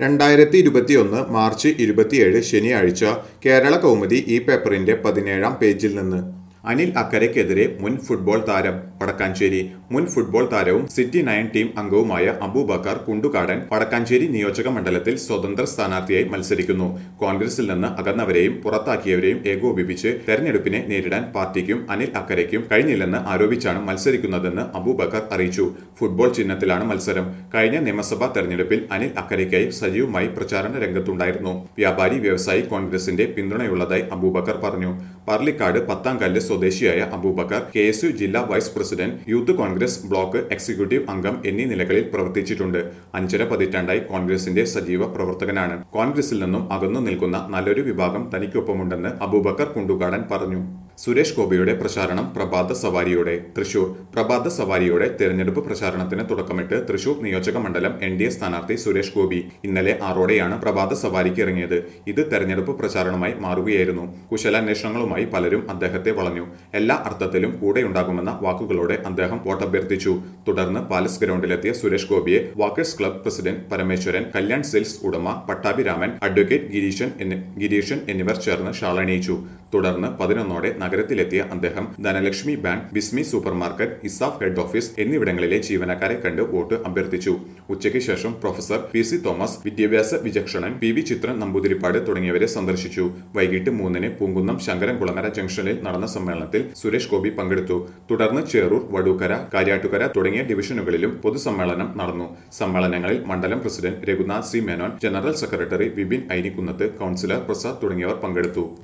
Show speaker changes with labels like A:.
A: രണ്ടായിരത്തി ഇരുപത്തിയൊന്ന് മാർച്ച് ഇരുപത്തിയേഴ് ശനിയാഴ്ച കേരള കൗമുദി ഈ പേപ്പറിന്റെ പതിനേഴാം പേജിൽ നിന്ന് അനിൽ അക്കരയ്ക്കെതിരെ മുൻ ഫുട്ബോൾ താരം വടക്കാഞ്ചേരി മുൻ ഫുട്ബോൾ താരവും സിറ്റി നയൻ ടീം അംഗവുമായ അബൂബക്കർ കുണ്ടുകാടൻ വടക്കാഞ്ചേരി നിയോജക മണ്ഡലത്തിൽ സ്വതന്ത്ര സ്ഥാനാർത്ഥിയായി മത്സരിക്കുന്നു കോൺഗ്രസിൽ നിന്ന് അകന്നവരെയും പുറത്താക്കിയവരെയും ഏകോപിപ്പിച്ച് തെരഞ്ഞെടുപ്പിനെ നേരിടാൻ പാർട്ടിക്കും അനിൽ അക്കരയ്ക്കും കഴിഞ്ഞില്ലെന്ന് ആരോപിച്ചാണ് മത്സരിക്കുന്നതെന്ന് അബൂബക്കർ അറിയിച്ചു ഫുട്ബോൾ ചിഹ്നത്തിലാണ് മത്സരം കഴിഞ്ഞ നിയമസഭാ തെരഞ്ഞെടുപ്പിൽ അനിൽ അക്കരയ്ക്കായി സജീവമായി പ്രചാരണ രംഗത്തുണ്ടായിരുന്നു വ്യാപാരി വ്യവസായി കോൺഗ്രസിന്റെ പിന്തുണയുള്ളതായി അബൂബക്കർ പറഞ്ഞു പർലിക്കാട് പത്താംകല്ല് സ്വദേശിയായ അബൂബക്കർ കെ എസ് യു ജില്ലാ vice president youth Congress block executive അംഗം എന്നീ നിലകളിൽ പ്രവർത്തിച്ചിട്ടുണ്ട് അഞ്ചര പതിറ്റാണ്ടായി കോൺഗ്രസിന്റെ സജീവ പ്രവർത്തകനാണ് കോൺഗ്രസിൽ നിന്നും അകന്നു നിൽക്കുന്ന നല്ലൊരു വിഭാഗം തനിക്കൊപ്പമുണ്ടെന്ന് അബൂബക്കർ കുണ്ടുകാടൻ പറഞ്ഞു സുരേഷ് ഗോപിയുടെ പ്രചാരണം പ്രഭാത സവാരിയോടെ തൃശൂർ പ്രഭാത സവാരിയോടെ തെരഞ്ഞെടുപ്പ് പ്രചാരണത്തിന് തുടക്കമിട്ട് തൃശൂർ നിയോജക മണ്ഡലം എൻ ഡി എ സ്ഥാനാർത്ഥി സുരേഷ് ഗോപി ഇന്നലെ ആറോടെയാണ് പ്രഭാത സവാരിക്ക് ഇറങ്ങിയത് ഇത് തെരഞ്ഞെടുപ്പ് പ്രചാരണമായി മാറുകയായിരുന്നു കുശലാന്വേഷണങ്ങളുമായി പലരും അദ്ദേഹത്തെ വളഞ്ഞു എല്ലാ അർത്ഥത്തിലും കൂടെയുണ്ടാകുമെന്ന വാക്കുകളോടെ അദ്ദേഹം വോട്ടഭ്യർത്ഥിച്ചു തുടർന്ന് പാലസ് ഗ്രൗണ്ടിലെത്തിയ സുരേഷ് ഗോപിയെ walkers club president Parameswaran Kalyan sales ഉടമ പട്ടാഭിരാമൻ അഡ്വക്കേറ്റ് ഗിരീശൻ എന്നി- ഗിരീഷൻ എന്നിവർ ചേർന്ന് ഷാളണിയിച്ചു തുടർന്ന് പതിനൊന്നോടെ നഗരത്തിലെത്തിയ അദ്ദേഹം Dhanalakshmi bank Bismi super market ESAF head office എന്നിവിടങ്ങളിലെ ജീവനക്കാരെ കണ്ട് വോട്ട് അഭ്യർത്ഥിച്ചു ഉച്ചയ്ക്ക് ശേഷം പ്രൊഫസർ പി സി തോമസ് വിദ്യാഭ്യാസ വിചക്ഷണൻ പി വി ചിത്രൻ നമ്പൂതിരിപ്പാട് തുടങ്ങിയവരെ സന്ദർശിച്ചു വൈകിട്ട് മൂന്നിന് പൂങ്കുന്നം ശങ്കരൻകുളങ്ങര ജംഗ്ഷനിൽ നടന്ന സമ്മേളനത്തിൽ സുരേഷ് ഗോപി പങ്കെടുത്തു തുടർന്ന് ചേറൂർ വടൂക്കര കാര്യാട്ടുകര തുടങ്ങിയ ഡിവിഷനുകളിലും പൊതുസമ്മേളനം നടന്നു സമ്മേളനങ്ങളിൽ മണ്ഡലം president Raghunath C Menon general secretary Vipin Ainikkunnath councillor Prasad തുടങ്ങിയവർ പങ്കെടുത്തു